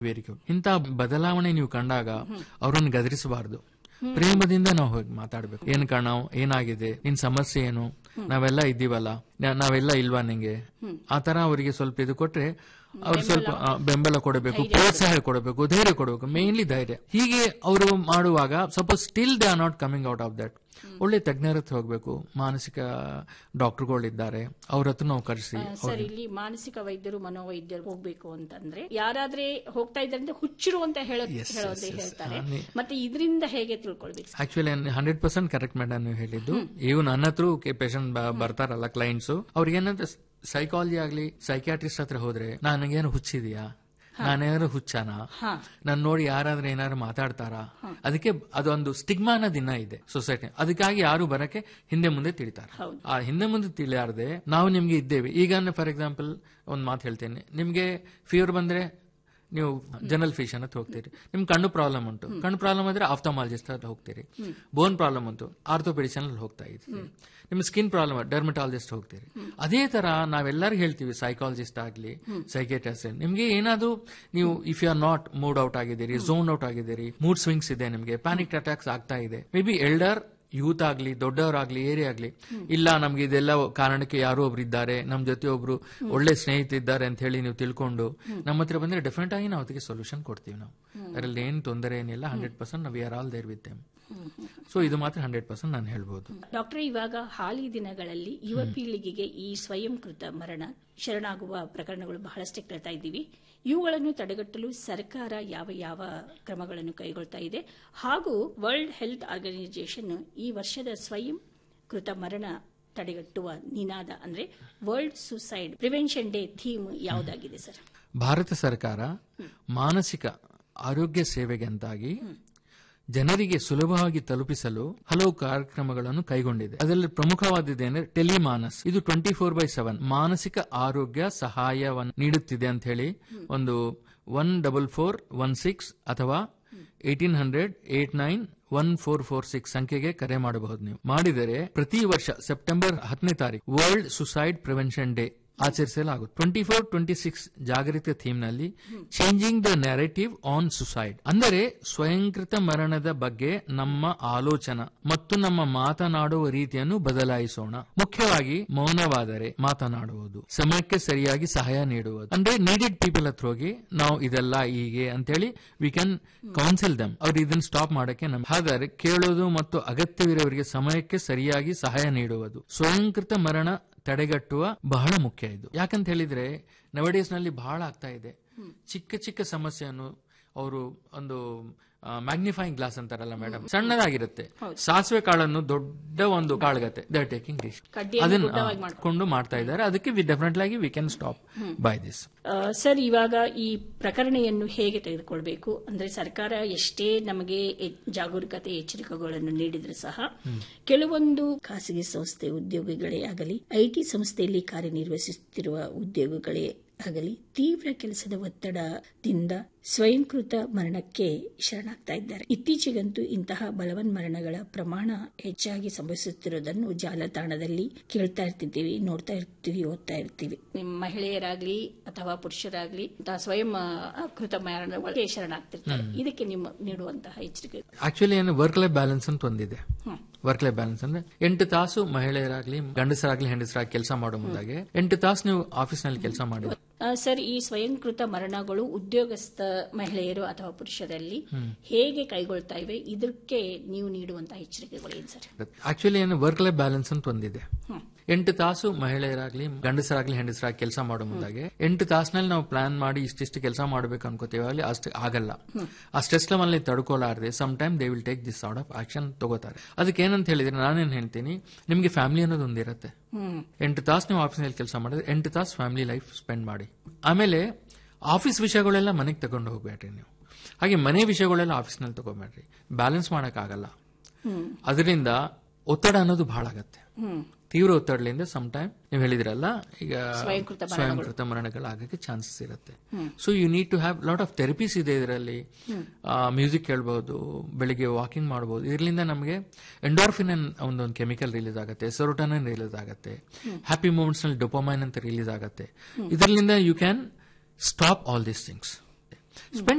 very good ಇಂಥ ಬದಲಾವಣೆ ನೀವು ಕಂಡಾಗ ಅವರನ್ನು ಗದರಿಸಬಾರದು ಪ್ರೇಮದಿಂದ ನಾವು ಹೋಗಿ ಮಾತಾಡ್ಬೇಕು ಏನ್ ಕಣ ಏನಾಗಿದೆ ನಿನ್ ಸಮಸ್ಯೆ ಏನು ನಾವೆಲ್ಲ ಇದ್ದೀವಲ್ಲ ನಾ- ನಾವೆಲ್ಲ ಇಲ್ವಾ ನಿಂಗೆ ಆ ತರ ಅವರಿಗೆ ಸ್ವಲ್ಪ ಇದು ಕೊಟ್ರೆ ಅವ್ರು ಸ್ವಲ್ಪ ಆ, ಬೆಂಬಲ ಕೊಡಬೇಕು ಪ್ರೋತ್ಸಾಹ ಕೊಡಬೇಕು ಧೈರ್ಯ ಕೊಡಬೇಕು ಮೇನ್ಲಿ ಧೈರ್ಯ ಹೀಗೆ ಅವರು ಮಾಡುವಾಗ suppose still they are not coming out of that ಒಳ್ಳೆ ತಜ್ಞರ ಹತ್ರ ಹೋಗ್ಬೇಕು ಮಾನಸಿಕ ಡಾಕ್ಟರ್ಗಳಿದ್ದಾರೆ ಅವ್ರ ಹತ್ರ ನಾವು ಕರೆಸಿ ಸರ್ ಇಲ್ಲಿ ಮಾನಸಿಕ ವೈದ್ಯರು ಮನೋವೈದ್ಯರು ಹೋಗ್ಬೇಕು ಅಂತಂದ್ರೆ ಯಾರಾದ್ರೆ ಹೋಗ್ತಾ ಇದ್ದಾರೆ ಅಂದ್ರೆ ಹುಚ್ಚರು ಅಂತ ಹೇಳೋ ಹೇಳೋದೇ ಹೇಳ್ತಾರೆ ಮತ್ತೆ ಇದರಿಂದ ಹೇಗೆ ತಿಳ್ಕೊಳ್ಬೇಕು actually hundred percent correct madam ನೀವು ಹೇಳಿದ್ದು ಇವ್ ನನ್ನ ಹತ್ರ ಪೇಷಂಟ್ ಬರ್ತಾರಲ್ಲ ಕ್ಲೈಂಟ್ಸ್ ಅವ್ರಿಗೆ ಏನಂದ್ರೆ ಸೈಕಾಲಜಿ ಆಗ್ಲಿ ಸೈಕ್ಯಾಟ್ರಿಸ್ಟ್ ಹತ್ರ ಹೋದ್ರೆ ನನಗೇನು ಹುಚ್ಚಿದ್ಯಾ ನಾನೇನಾದ್ರು ಹುಚ್ಚಾನ ನಾನು ನೋಡಿ ಯಾರಾದ್ರೂ ಏನಾದ್ರು ಮಾತಾಡ್ತಾರಾ ಅದಕ್ಕೆ ಅದೊಂದು ಸ್ಟಿಗ್ಮಾನ ದಿನ ಇದೆ ಸೊಸೈಟಿ ಅದಕ್ಕಾಗಿ ಯಾರು ಬರಕ್ಕೆ ಹಿಂದೆ ಮುಂದೆ ತಿಳಿತಾರೆ ಆ ಹಿಂದೆ ಮುಂದೆ ತಿಳಿಯಾರ್ದೆ ನಾವು ನಿಮ್ಗೆ ಇದ್ದೇವೆ ಈಗ ಫಾರ್ ಎಕ್ಸಾಂಪಲ್ ಒಂದು ಮಾತು ಹೇಳ್ತೇನೆ ನಿಮ್ಗೆ ಫೀವರ್ ಬಂದ್ರೆ ನೀವು ಜನರಲ್ ಫಿಶನ್ ಹತ್ರ ಹೋಗ್ತೀರಿ ನಿಮ್ ಕಣ್ಣು ಪ್ರಾಬ್ಲಮ್ ಉಂಟು ಕಣ್ಣು ಪ್ರಾಬ್ಲಮ್ ಆದ್ರೆ ಆಫ್ಥಮಾಲಜಿಸ್ಟ್ ಹತ್ರ ಹೋಗ್ತೀರಿ ಬೋನ್ ಪ್ರಾಬ್ಲಮ್ ಉಂಟು ಆರ್ಥೋಪೆಡಿಷನ್ ಅಲ್ಲಿ ಹೋಗ್ತಾ ಇದ್ದೀರಿ ನಿಮ್ ಸ್ಕಿನ್ ಪ್ರಾಬ್ಲಮ್ ಡರ್ಮಟಾಲಜಿಸ್ಟ್ ಹೋಗ್ತೀರಿ ಅದೇ ತರ ನಾವೆಲ್ಲರೂ ಹೇಳ್ತೀವಿ ಸೈಕಾಲಜಿಸ್ಟ್ ಆಗ್ಲಿ ಸೈಕೇಟ್ರಿಸ್ಟ್ ನಿಮ್ಗೆ ಏನಾದ್ರು ನೀವು if you are not mood out ಆಗಿದ್ದೀರಿ ಝೋನ್ ಔಟ್ ಆಗಿದ್ದೀರಿ ಮೂಡ್ ಸ್ವಿಂಗ್ಸ್ ಇದೆ ನಿಮ್ಗೆ ಪ್ಯಾನಿಕ್ ಅಟ್ಯಾಕ್ಸ್ ಆಗ್ತಾ ಇದೆ ಮೇ ಬಿ ಎಲ್ಡರ್ ಯೂತ್ ಆಗ್ಲಿ ದೊಡ್ಡವರಾಗ್ಲಿ ಏರಿಯಾ ಆಗ್ಲಿ ಇಲ್ಲ ನಮ್ಗೆ ಇದೆಲ್ಲ ಕಾರಣಕ್ಕೆ ಯಾರೋ ಒಬ್ರು ಇದ್ದಾರೆ ನಮ್ ಜೊತೆ ಒಬ್ರು ಒಳ್ಳೆ ಸ್ನೇಹಿತರಿದ್ದಾರೆ ಅಂತ ಹೇಳಿ ನೀವು ತಿಳ್ಕೊಂಡು ನಮ್ಮ ಹತ್ರ ಬಂದ್ರೆ ಡೆಫಿನೆಟ್ ಆಗಿ ನಾವು ಅದಕ್ಕೆ ಸೊಲ್ಯೂಷನ್ ಕೊಡ್ತೀವಿ ನಾವು ಅದರಲ್ಲಿ ಏನ್ ತೊಂದರೆ ಏನಿಲ್ಲ ಹಂಡ್ರೆಡ್ ಪರ್ಸೆಂಟ್ ನಾವು are all there with them so ಇದು ಮಾತ್ರ ಹಂಡ್ರೆಡ್ ಪರ್ಸೆಂಟ್ ನಾನು ಹೇಳ್ಬೋದು ಡಾಕ್ಟರ್ ಇವಾಗ ಹಾಲಿ ದಿನಗಳಲ್ಲಿ ಯುವ ಪೀಳಿಗೆಗೆ ಈ ಸ್ವಯಂಕೃತ ಮರಣ ಶರಣಾಗುವ ಪ್ರಕರಣಗಳು ಬಹಳಷ್ಟೇ ಕೇಳ್ತಾ ಇದ್ದೀವಿ ಇವುಗಳನ್ನು ತಡೆಗಟ್ಟಲು ಸರ್ಕಾರ ಯಾವ ಯಾವ ಕ್ರಮಗಳನ್ನು ಕೈಗೊಳ್ತಾ ಇದೆ ಹಾಗೂ ವರ್ಲ್ಡ್ ಹೆಲ್ತ್ ಆರ್ಗನೈಸೇಷನ್ ಈ ವರ್ಷದ ಸ್ವಯಂ ಕೃತ ಮರಣ ತಡೆಗಟ್ಟುವ ನಿನಾದ ಅಂದ್ರೆ world suicide prevention day theme ಯಾವುದಾಗಿದೆ ಸರ್ ಭಾರತ ಸರ್ಕಾರ ಮಾನಸಿಕ ಆರೋಗ್ಯ ಸೇವೆಗೆ ಅಂತಾಗಿ ಜನರಿಗೆ ಸುಲಭವಾಗಿ ತಲುಪಿಸಲು ಹಲವು ಕಾರ್ಯಕ್ರಮಗಳನ್ನು ಕೈಗೊಂಡಿದೆ ಅದರಲ್ಲಿ ಪ್ರಮುಖವಾದದ್ದೇನೆಂದ್ರೆ ಟೆಲಿಮಾನಸ್ ಇದು ಟ್ವೆಂಟಿ ಫೋರ್ ಬೈ ಸೆವೆನ್ ಮಾನಸಿಕ ಆರೋಗ್ಯ ಸಹಾಯವನ್ನು ನೀಡುತ್ತಿದೆ ಅಂತ ಹೇಳಿ ಒಂದು one double four one six ಅಥವಾ eighteen hundred eight nine one four four six ಸಂಖ್ಯೆಗೆ ಕರೆ ಮಾಡಬಹುದು ನೀವು ಮಾಡಿದರೆ ಪ್ರತಿ ವರ್ಷ ಸೆಪ್ಟೆಂಬರ್ ಹತ್ತನೇ ತಾರೀಕು ವರ್ಲ್ಡ್ ಸುಸೈಡ್ ಪ್ರಿವೆನ್ಷನ್ ಡೇ ಆಚರಿಸಲಾಗುತ್ತೆ ಟ್ವೆಂಟಿ ಫೋರ್ ಟ್ವೆಂಟಿ ಸಿಕ್ಸ್ ಜಾಗೃತಿ ಥೀಮ್ ನಲ್ಲಿ changing the narrative on suicide ಅಂದರೆ ಸ್ವಯಂಕೃತ ಮರಣದ ಬಗ್ಗೆ ನಮ್ಮ ಆಲೋಚನಾ ಮತ್ತು ನಮ್ಮ ಮಾತನಾಡುವ ರೀತಿಯನ್ನು ಬದಲಾಯಿಸೋಣ ಮುಖ್ಯವಾಗಿ ಮೌನವಾದರೆ ಮಾತನಾಡುವುದು ಸಮಯಕ್ಕೆ ಸರಿಯಾಗಿ ಸಹಾಯ ನೀಡುವುದು ಅಂದ್ರೆ ನೀಡೆಡ್ ಪೀಪಲ್ ಹತ್ರ ಹೋಗಿ ನಾವು ಇದೆಲ್ಲ ಹೀಗೆ ಅಂತೇಳಿ ವಿ ಕ್ಯಾನ್ ಕೌನ್ಸಿಲ್ ದಮ್ ಅವ್ರು ಇದನ್ನ ಸ್ಟಾಪ್ ಮಾಡಕ್ಕೆ ನಮ್ ಹಾಗಾದ್ರೆ ಕೇಳೋದು ಮತ್ತು ಅಗತ್ಯವಿರೋವರಿಗೆ ಸಮಯಕ್ಕೆ ಸರಿಯಾಗಿ ಸಹಾಯ ನೀಡುವುದು ಸ್ವಯಂಕೃತ ಮರಣ ತಡೆಗಟ್ಟುವ ಬಹಳ ಮುಖ್ಯ ಇದು ಯಾಕಂತ ಹೇಳಿದ್ರೆ ನವಡೇಸ್ ನಲ್ಲಿ ಬಹಳ ಆಗ್ತಾ ಇದೆ ಚಿಕ್ಕ ಚಿಕ್ಕ ಸಮಸ್ಯೆಯನ್ನು ಅವರು ಒಂದು ಮ್ಯಾಗ್ನಿಫೈಯಿಂಗ್ ಗ್ಲಾಸ್ ಅಂತಾರಲ್ಲ ಮೇಡಮ್ ಸಣ್ಣದಾಗಿರುತ್ತೆ ಸಾಸಿವೆ ಕಾಳನ್ನು ದೊಡ್ಡ ಒಂದು ಕಾಳಗತ್ತೆ ದೇ ಆರ್ ಟೇಕಿಂಗ್ ಡಿಶ್ ಅದನ್ನ ಕೊಂಡು ಮಾಡ್ತಾ ಇದ್ದಾರೆ ಅದಕ್ಕೆ ವಿ ಡೆಫಿನೆಟ್ಲಿ ಆಗಿ we can stop by this ah, sir ಇವಾಗ ಈ ಪ್ರಕರಣವನ್ನು ಹೇಗೆ ತೆಗೆದುಕೊಳ್ಬೇಕು ಅಂದ್ರೆ ಸರ್ಕಾರ ಎಷ್ಟೇ ನಮಗೆ ಎ- ಜಾಗರೂಕತೆ ಎಚ್ಚರಿಕೆಗಳನ್ನು ನೀಡಿದ್ರು ಸಹ ಕೆಲವೊಂದು ಖಾಸಗಿ ಸಂಸ್ಥೆ ಉದ್ಯೋಗಿಗಳೇ ಆಗಲಿ ಐಟಿ ಸಂಸ್ಥೆಯಲ್ಲಿ ಕಾರ್ಯನಿರ್ವಹಿಸುತ್ತಿರುವ ಉದ್ಯೋಗಿಗಳೇ ಆಗಲಿ ತೀವ್ರ ಕೆಲಸದ ಒತ್ತಡದಿಂದ ಸ್ವಯಂಕೃತ ಮರಣಕ್ಕೆ ಶರಣಾಗ್ತಾ ಇದ್ದಾರೆ ಇತ್ತೀಚೆಗಂತೂ ಇಂತಹ ಬಲವನ್ ಮರಣಗಳ ಪ್ರಮಾಣ ಹೆಚ್ಚಾಗಿ ಸಂಭವಿಸುತ್ತಿರುವುದನ್ನು ಜಾಲತಾಣದಲ್ಲಿ ಕೇಳ್ತಾ ಇರ್ತಿದ್ದೀವಿ ನೋಡ್ತಾ ಇರ್ತೀವಿ ಓದ್ತಾ ಇರ್ತೀವಿ ನಿಮ್ಮ ಮಹಿಳೆಯರಾಗ್ಲಿ ಅಥವಾ ಪುರುಷರಾಗ್ಲಿ ಇಂತಹ ಸ್ವಯಂ ಆ, ಕೃತ ಮರಣಗಳಿಗೆ ಶರಣಾಗ್ತಿರ್ತಾರೆ ಇದಕ್ಕೆ ನಿಮ್ಮ ನೀಡುವಂತಹ ಎಚ್ಚರಿಕೆ ಆಕ್ಚುಲಿ ಏನು ವರ್ಕ್ ಲೈಫ್ ಬ್ಯಾಲೆನ್ಸ್ ಅಂತ ಒಂದಿದೆ ವರ್ಕ್ ಲೈಫ್ ಬ್ಯಾಲೆನ್ಸ್ ಅಂದ್ರೆ ಎಂಟು ತಾಸು ಮಹಿಳೆಯರಾಗ್ಲಿ ಗಂಡಸರಾಗ್ಲಿ ಹೆಂಡಸರಾಗಿ ಕೆಲಸ ಮಾಡೋ ಮುಂದಾಗೆ ಎಂಟು ತಾಸು ನೀವು ಆಫೀಸ್ ನಲ್ಲಿ ಕೆಲಸ ಮಾಡಿದ್ರೆ ಆ, ಸರ್ ಈ ಸ್ವಯಂಕೃತ ಮರಣಗಳು ಉದ್ಯೋಗಸ್ಥ ಮಹಿಳೆಯರು ಅಥವಾ ಪುರುಷರಲ್ಲಿ ಹೇಗೆ ಕೈಗೊಳ್ತಾ ಇವೆ ಇದಕ್ಕೆ ನೀವು ನೀಡುವಂತಹ ಎಚ್ಚರಿಕೆಗಳು ಏನು ಸರ್ ಆಕ್ಚುಲಿ ಏನು ವರ್ಕ್ ಲೈಫ್ ಬ್ಯಾಲೆನ್ಸ್ ಅಂತ ಒಂದಿದೆ ಎಂಟು ತಾಸು ಮಹಿಳೆಯರಾಗ್ಲಿ ಗಂಡಸರಾಗ್ಲಿ ಹೆಂಡಸರಾಗಿ ಕೆಲಸ ಮಾಡೋ ಮುಂದಾಗೆ ಎಂಟು ತಾಸಿನಲ್ಲಿ ನಾವು ಪ್ಲಾನ್ ಮಾಡಿ ಇಷ್ಟಿಷ್ಟು ಕೆಲಸ ಮಾಡಬೇಕು ಅನ್ಕೋತೀವಿ ಅಲ್ಲಿ ಅಷ್ಟು ಆಗಲ್ಲ ಆ ಸ್ಟ್ರೆಸ್ ಲೆವೆಲ್ ತಡ್ಕೊಲಾರದೆ some time they will take this sort of action ತಗೋತಾರೆ ಅದಕ್ಕೆ ಏನಂತ ಹೇಳಿದ್ರೆ ನಾನೇನ್ ಹೇಳ್ತೀನಿ ನಿಮ್ಗೆ ಫ್ಯಾಮಿಲಿ ಅನ್ನೋದು ಒಂದಿರತ್ತೆ ಎಂಟು ತಾಸು ನೀವು ಆಫೀಸ್ನಲ್ಲಿ ಕೆಲಸ ಮಾಡಿದ್ರೆ ಎಂಟು ತಾಸು ಫ್ಯಾಮಿಲಿ ಲೈಫ್ ಸ್ಪೆಂಡ್ ಮಾಡಿ ಆಮೇಲೆ ಆಫೀಸ್ ವಿಷಯಗಳೆಲ್ಲ ಮನೆಗೆ ತಗೊಂಡು ಹೋಗ್ಬೇಡ್ರಿ ನೀವು ಹಾಗೆ ಮನೆ ವಿಷಯಗಳೆಲ್ಲ ಆಫೀಸ್ನಲ್ಲಿ ತಗೋಬೇಡ್ರಿ ಬ್ಯಾಲೆನ್ಸ್ ಆಗಲ್ಲ ಅದರಿಂದ ಒತ್ತಡ ಅನ್ನೋದು ಬಹಳ ಆಗತ್ತೆ ತೀವ್ರ ಒತ್ತಡದಿಂದ ಸಮ್ ಟೈಮ್ ನೀವು ಹೇಳಿದ್ರಲ್ಲ ಈಗ ಸ್ವಯಂಕೃತ ಸ್ವಯಂಕೃತ ಮರಣಗಳಾಗಕ್ಕೆ ಚಾನ್ಸಸ್ ಇರುತ್ತೆ so you need to have lot of therapies ಇದೆ ಇದರಲ್ಲಿ ಮ್ಯೂಸಿಕ್ ಕೇಳಬಹುದು ಬೆಳಿಗ್ಗೆ ವಾಕಿಂಗ್ ಮಾಡಬಹುದು ಇದರಿಂದ ನಮಗೆ ಎಂಡೋರ್ಫಿನ್ ಒಂದೊಂದು ಕೆಮಿಕಲ್ ರಿಲೀಸ್ ಆಗುತ್ತೆ ಸೆರೋಟನಿನ್ ರಿಲೀಸ್ ಆಗುತ್ತೆ ಹ್ಯಾಪಿ ಮೂಮೆಂಟ್ಸ್ ನಲ್ಲಿ ಡೊಪಮೈನ್ ಅಂತ ರಿಲೀಸ್ ಆಗುತ್ತೆ ಇದರಿಂದ you can stop all these things spend